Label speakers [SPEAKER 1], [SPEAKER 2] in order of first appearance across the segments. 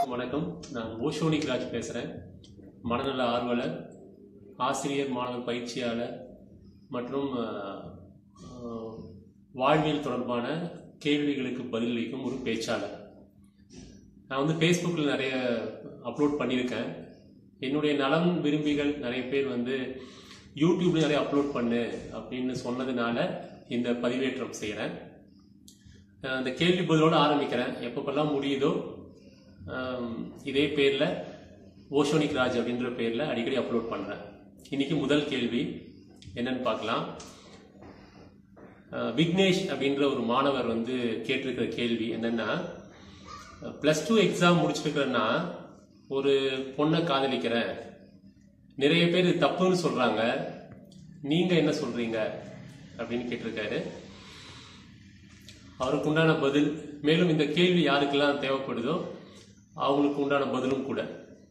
[SPEAKER 1] வணக்கம் நான் ஓஷோனிக் ராஜ் பேசுகிறேன் மனநல ஆர்வலர் ஆசிரியர் மாணவர் பயிற்சியாளர் மற்றும் அஹ், அஹ், வாழ்வியல் தொடர்பான கேள்விகளுக்கு பதிலளிக்கும் ஒரு பேச்சாளர் நான் வந்து ஃபேஸ்புக்கில் நிறைய அப்லோட் பண்ணியிருக்கேன் என்னுடைய நலம் விரும்பிகள் நிறைய பேர் வந்து யூடியூப்ல நிறைய அப்லோட் பண்ணு அப்படின்னு சொன்னதுனால இந்த பதிவேற்றம் செய்கிறேன் அந்த கேள்வி பதிலோடு ஆரம்பிக்கிறேன் எப்பப்பெல்லாம் முடியுதோ ஆம், இதே பேரில் ஓஷோனிக் ராஜ் அப்படின்ற பேரில் அடிக்கடி அப்லோட் பண்ணுறேன் இன்னைக்கு முதல் கேள்வி என்னன்னு பார்க்கலாம் அஹ், விக்னேஷ் அப்படின்ற ஒரு மாணவர் வந்து கேட்டிருக்கிற கேள்வி என்னன்னா ப்ளஸ் டூ எக்ஸாம் முடிச்சிருக்கிறேன்னா ஒரு பொண்ணை காதலிக்கிறேன் நிறைய பேர் இது தப்புன்னு சொல்றாங்க நீங்க என்ன சொல்றீங்க அப்படின்னு கேட்டிருக்காரு அவருக்கு உண்டான பதில் மேலும் இந்த கேள்வி யாருக்கெல்லாம் தேவைப்படுதோ அவங்களுக்கு உண்டான பதிலும் கூட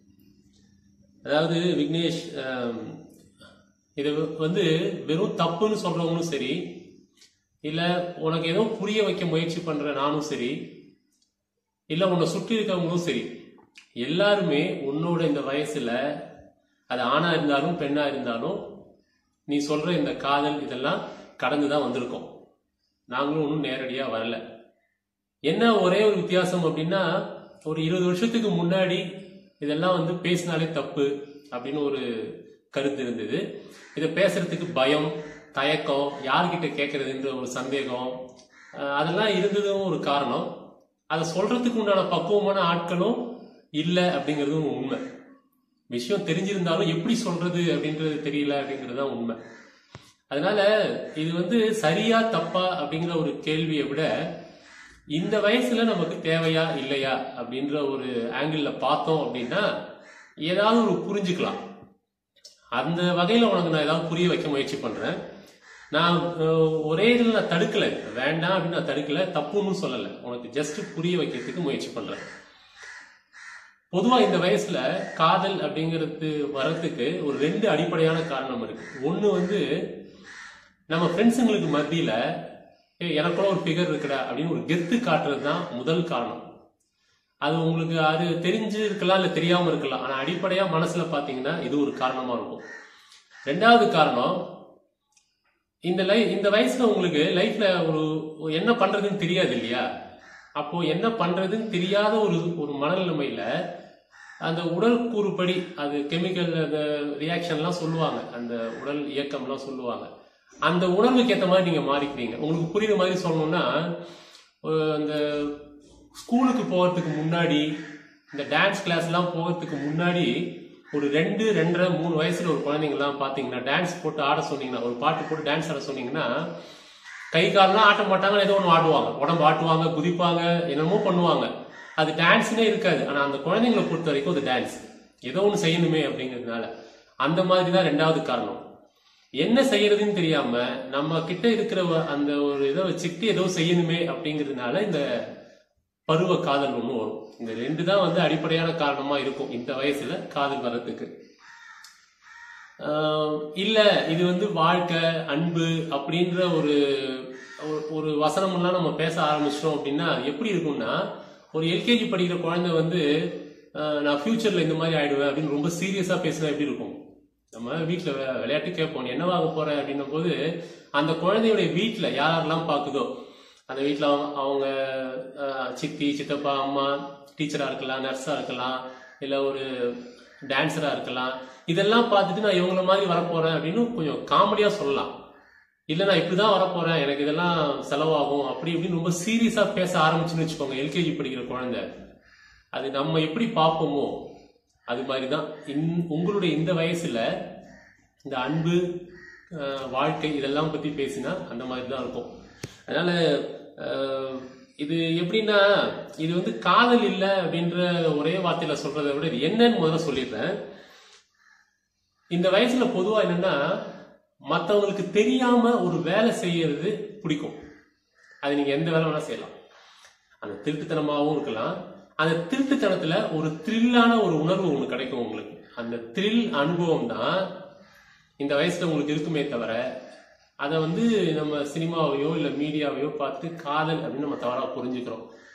[SPEAKER 1] அதாவது விக்னேஷ் ஆம், இது வந்து வெறும் தப்புன்னு சொல்றவங்களும் சரி இல்ல உனக்கு ஏதோ புரிய வைக்க முயற்சி பண்ற நானும் சரி இல்ல உன்னை சுற்றி இருக்கவங்களும் சரி எல்லாருமே உன்னோட இந்த வயசுல அது ஆணா இருந்தாலும் பெண்ணா இருந்தாலும் நீ சொல்ற இந்த காதல் இதெல்லாம் கடந்து தான் வந்திருக்கோம் நாங்களும் ஒன்றும் நேரடியா வரல என்ன ஒரே ஒரு வித்தியாசம் அப்படின்னா ஒரு இருபது வருஷத்துக்கு முன்னாடி இதெல்லாம் வந்து பேசினாலே தப்பு அப்படின்னு ஒரு கருத்து இருந்தது இதை பேசுறதுக்கு பயம் தயக்கம் யார்கிட்ட கேட்கறதுன்ற ஒரு சந்தேகம் அஹ் அதெல்லாம் இருந்ததும் ஒரு காரணம் அதை சொல்றதுக்கு உண்டான பக்குவமான ஆட்களும் இல்லை அப்படிங்கிறதும் உண்மை விஷயம் தெரிஞ்சிருந்தாலும் எப்படி சொல்றது அப்படின்றது தெரியல அப்படிங்கிறது தான் உண்மை அதனால இது வந்து சரியா தப்பா அப்படிங்கிற ஒரு கேள்வியை விட இந்த வயசுல நமக்கு தேவையா இல்லையா அப்படின்ற ஒரு ஆங்கிள் பார்த்தோம் அப்படின்னா ஏதாவது ஒரு புரிஞ்சுக்கலாம் அந்த வகையில உனக்கு நான் ஏதாவது புரிய வைக்க முயற்சி பண்றேன் நான் அஹ், ஒரே இதில் நான் தடுக்கல வேண்டாம் அப்படின்னு நான் தடுக்கல தப்புன்னு சொல்லல உனக்கு ஜஸ்ட் புரிய வைக்கிறதுக்கு முயற்சி பண்றேன் பொதுவா இந்த வயசுல காதல் அப்படிங்கிறது வர்றதுக்கு ஒரு ரெண்டு அடிப்படையான காரணம் இருக்கு ஒண்ணு வந்து நம்ம ஃப்ரெண்ட்ஸுங்களுக்கு மத்தியில "ஏய், எனக்குள்ள ஒரு ஃபிகர் இருக்குடா அப்படின்னு ஒரு கெத்து காட்டுறது தான் முதல் காரணம் அது உங்களுக்கு அது தெரிஞ்சு இருக்கலாம் இல்ல தெரியாம இருக்கலாம் ஆனா அடிப்படையா மனசுல பாத்தீங்கன்னா இது ஒரு காரணமா இருக்கும் ரெண்டாவது காரணம் இந்த லை இந்த வயசுல உங்களுக்கு லைஃப்ல ஒரு ஒரு என்ன பண்றதுன்னு தெரியாது இல்லையா அப்போ என்ன பண்றதுன்னு தெரியாத ஒரு ஒரு மனநிலைமையில அந்த உடல் கூறுப்படி அது கெமிக்கல் அந்த ரியாக்ஷன்லாம் சொல்லுவாங்க அந்த உடல் இயக்கம்லாம் சொல்லுவாங்க அந்த உணர்வுக்கு ஏற்ற மாதிரி நீங்க மாறிக்கிறீங்க உங்களுக்கு புரியுற மாதிரி சொல்லணும்னா ஒரு அந்த ஸ்கூலுக்கு போகிறதுக்கு முன்னாடி இந்த டான்ஸ் கிளாஸ்லாம் போகிறதுக்கு முன்னாடி ஒரு ரெண்டு ரெண்டரை மூணு வயசுல ஒரு குழந்தைங்கலாம் பார்த்தீங்கன்னா டான்ஸ் போட்டு ஆட சொன்னீங்கன்னா ஒரு பாட்டு போட்டு டான்ஸ் ஆட சொன்னீங்கன்னா கை கால்லாம் ஆட்ட மாட்டாங்க ஏதோ ஒன்று ஆடுவாங்க உடம்பு ஆட்டுவாங்க குதிப்பாங்க என்னமோ பண்ணுவாங்க அது டான்ஸ்னே இருக்காது ஆனால் அந்த குழந்தைங்களை பொறுத்த வரைக்கும் அது டான்ஸ் ஏதோ ஒன்று செய்யணுமே அப்படிங்கிறதுனால அந்த மாதிரி தான் ரெண்டாவது காரணம் என்ன செய்யறதுன்னு தெரியாம நம்ம கிட்ட இருக்கிற வ- அந்த ஒரு இதை வச்சுக்கிட்டு ஏதோ செய்யணுமே அப்படிங்கிறதுனால இந்த பருவ காதல் ஒன்று வரும் இந்த ரெண்டு தான் வந்து அடிப்படையான காரணமா இருக்கும் இந்த வயசுல காதல் வர்றதுக்கு ஆஹ் இல்ல இது வந்து வாழ்க்கை அன்பு அப்படின்ற ஒரு ஒரு- ஒரு வசனமெல்லாம் நம்ம பேச ஆரம்பிச்சிட்டோம் அப்படின்னா அது எப்படி இருக்கும்னா ஒரு எல்கேஜி படிக்கிற குழந்தை வந்து ஆஹ் நான் ஃபியூச்சர்ல இந்த மாதிரி ஆயிடுவேன் அப்படின்னு ரொம்ப சீரியஸா பேசினா எப்படி இருக்கும் நம்ம வீட்டில் விளையாட்டு கேட்போம் நீ என்னவாக போற அப்படின்னும் போது அந்த குழந்தையுடைய வீட்டில் யாரெல்லாம் பார்க்குதோ அந்த வீட்டில் அவங்க அவங்க ஆஹ், சித்தி சித்தப்பா அம்மா டீச்சராக இருக்கலாம் நர்ஸாக இருக்கலாம் இல்லை ஒரு டான்ஸராக இருக்கலாம் இதெல்லாம் பார்த்துட்டு நான் இவங்கள மாதிரி வரப்போறேன் அப்படின்னு கொஞ்சம் காமெடியாக சொல்லலாம் இல்லை நான் இப்படி தான் வரப்போறேன் எனக்கு இதெல்லாம் செலவாகும் அப்படி இப்படின்னு ரொம்ப சீரியஸாக பேச ஆரம்பிச்சுன்னு வச்சுக்கோங்க எல்கேஜி படிக்கிற குழந்தை அது நம்ம எப்படி பார்ப்போமோ அது மாதிரி தான் உங்களுடைய இந்த வயசுல இந்த அன்பு அஹ், வாழ்க்கை இதெல்லாம் பத்தி பேசினா அந்த மாதிரி தான் இருக்கும் அதனால அஹ், இது எப்படின்னா இது வந்து காதல் இல்லை அப்படின்ற ஒரே வார்த்தையில சொல்றதை விட இது என்னன்னு முதல்ல சொல்லிடுறேன் இந்த வயசுல பொதுவா என்னன்னா மத்தவங்களுக்கு தெரியாம ஒரு வேலை செய்யறது பிடிக்கும் அது நீங்க எந்த வேலை வேணா செய்யலாம் அந்த திருட்டுத்தனமாகவும் இருக்கலாம் அந்த திருட்டுத்தனத்துல ஒரு த்ரில்லான ஒரு உணர்வு ஒன்று கிடைக்கும் உங்களுக்கு அந்த த்ரில் அனுபவம் தான் இந்த வயசுல உங்களுக்கு இருக்குமே தவிர அதை வந்து நம்ம சினிமாவையோ இல்லை மீடியாவையோ பார்த்து காதல் அப்படின்னு நம்ம தவறாக புரிஞ்சுக்கிறோம்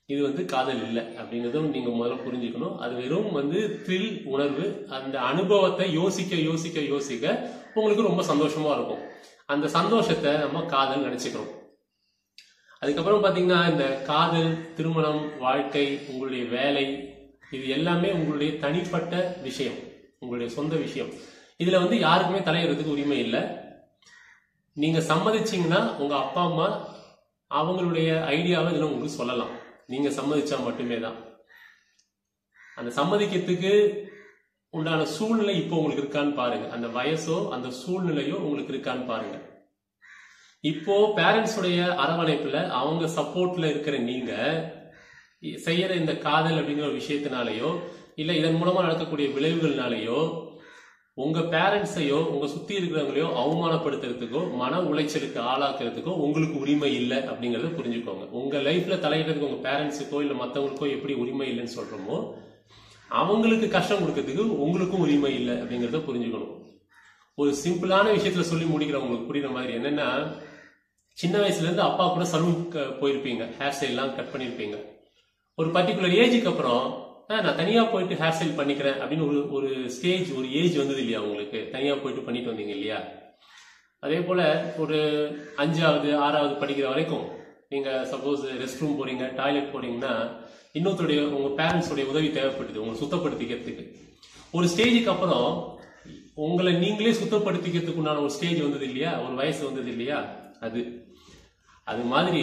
[SPEAKER 1] இது வந்து காதல் இல்லை அப்படிங்கிறதும் நீங்க முதல்ல புரிஞ்சுக்கணும் அது வெறும் வந்து த்ரில் உணர்வு அந்த அனுபவத்தை யோசிக்க யோசிக்க யோசிக்க உங்களுக்கு ரொம்ப சந்தோஷமா இருக்கும் அந்த சந்தோஷத்தை நம்ம காதல் நினைச்சுக்கிறோம் அதுக்கப்புறம் பாத்தீங்கன்னா இந்த காதல் திருமணம் வாழ்க்கை உங்களுடைய வேலை இது எல்லாமே உங்களுடைய தனிப்பட்ட விஷயம் உங்களுடைய சொந்த விஷயம் இதுல வந்து யாருக்குமே தலையிடுறதுக்கு உரிமை இல்லை நீங்க சம்மதிச்சீங்கன்னா உங்க அப்பா அம்மா அவங்களுடைய ஐடியாவை இதுல உங்களுக்கு சொல்லலாம் நீங்க சம்மதிச்சா மட்டுமே தான் அந்த சம்மதிக்கிறதுக்கு உண்டான சூழ்நிலை இப்போ உங்களுக்கு இருக்கான்னு பாருங்க அந்த வயசோ அந்த சூழ்நிலையோ உங்களுக்கு இருக்கான்னு பாருங்க இப்போ பேரண்ட்ஸுடைய அரவணைப்புல அவங்க சப்போர்ட்ல இருக்கிற நீங்க செய்யற இந்த காதல் அப்படிங்கிற ஒரு விஷயத்தினாலேயோ இல்ல இதன் மூலமா நடக்கக்கூடிய விளைவுகள்னாலேயோ உங்க பேரண்ட்ஸையோ உங்க சுத்தி இருக்கிறவங்களையோ அவமானப்படுத்துறதுக்கோ மன உளைச்சலுக்கு ஆளாக்குறதுக்கோ உங்களுக்கு உரிமை இல்லை அப்படிங்கறத புரிஞ்சுக்கோங்க உங்க லைஃப்ல தலையிடுறதுக்கு உங்க பேரண்ட்ஸுக்கோ இல்ல மத்தவங்களுக்கோ எப்படி உரிமை இல்லைன்னு சொல்றோமோ அவங்களுக்கு கஷ்டம் கொடுக்கறதுக்கு உங்களுக்கும் உரிமை இல்லை அப்படிங்கறத புரிஞ்சுக்கணும் ஒரு சிம்பிளான விஷயத்துல சொல்லி முடிக்கிறவங்களுக்கு புரியுற மாதிரி என்னன்னா சின்ன வயசுல இருந்து அப்பா கூட சலூன் போயிருப்பீங்க ஹேர் ஸ்டைல் எல்லாம் கட் பண்ணிருப்பீங்க ஒரு பர்டிகுலர் ஏஜுக்கு அப்புறம் "ஆ, நான் தனியா போயிட்டு ஹேர் ஸ்டைல் பண்ணிக்கிறேன் அப்படின்னு ஒரு ஒரு ஸ்டேஜ் ஒரு ஏஜ் வந்தது இல்லையா உங்களுக்கு தனியா போயிட்டு பண்ணிட்டு வந்தீங்க இல்லையா அதே போல ஒரு அஞ்சாவது ஆறாவது படிக்கிற வரைக்கும் நீங்க சப்போஸ் ரெஸ்ட் ரூம் போறீங்க டாய்லெட் போறீங்கன்னா இன்னொருத்தருடைய உங்க பேரண்ட்ஸோடைய உதவி தேவைப்படுது உங்களை சுத்தப்படுத்திக்கிறதுக்கு ஒரு ஸ்டேஜுக்கு அப்புறம் உங்களை நீங்களே சுத்தப்படுத்திக்கிறதுக்கு உண்டான ஒரு ஸ்டேஜ் வந்தது இல்லையா ஒரு வயசு வந்தது இல்லையா அது அது மாதிரி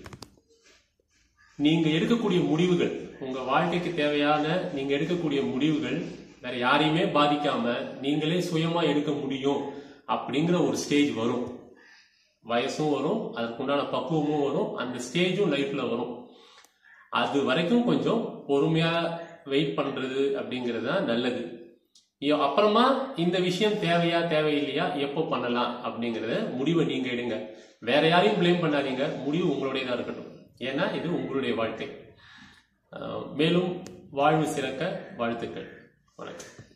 [SPEAKER 1] நீங்க எடுக்கக்கூடிய முடிவுகள் உங்க வாழ்க்கைக்கு தேவையான நீங்க எடுக்கக்கூடிய முடிவுகள் வேற யாரையுமே பாதிக்காம நீங்களே சுயமா எடுக்க முடியும் அப்படிங்கிற ஒரு ஸ்டேஜ் வரும் வயசும் வரும் அதுக்குண்டான பக்குவமும் வரும் அந்த ஸ்டேஜும் லைஃப்ல வரும் அது வரைக்கும் கொஞ்சம் பொறுமையா வெயிட் பண்றது அப்படிங்கிறது தான் நல்லது ஐயோ, அப்புறமா இந்த விஷயம் தேவையா தேவையில்லையா எப்போ பண்ணலாம் அப்படிங்கறத முடிவை நீங்க எடுங்க வேற யாரையும் ப்ளேம் பண்ணாதீங்க முடிவு உங்களுடையதா இருக்கட்டும் ஏன்னா இது உங்களுடைய வாழ்க்கை அஹ், மேலும் வாழ்வு சிறக்க வாழ்த்துக்கள் வணக்கம்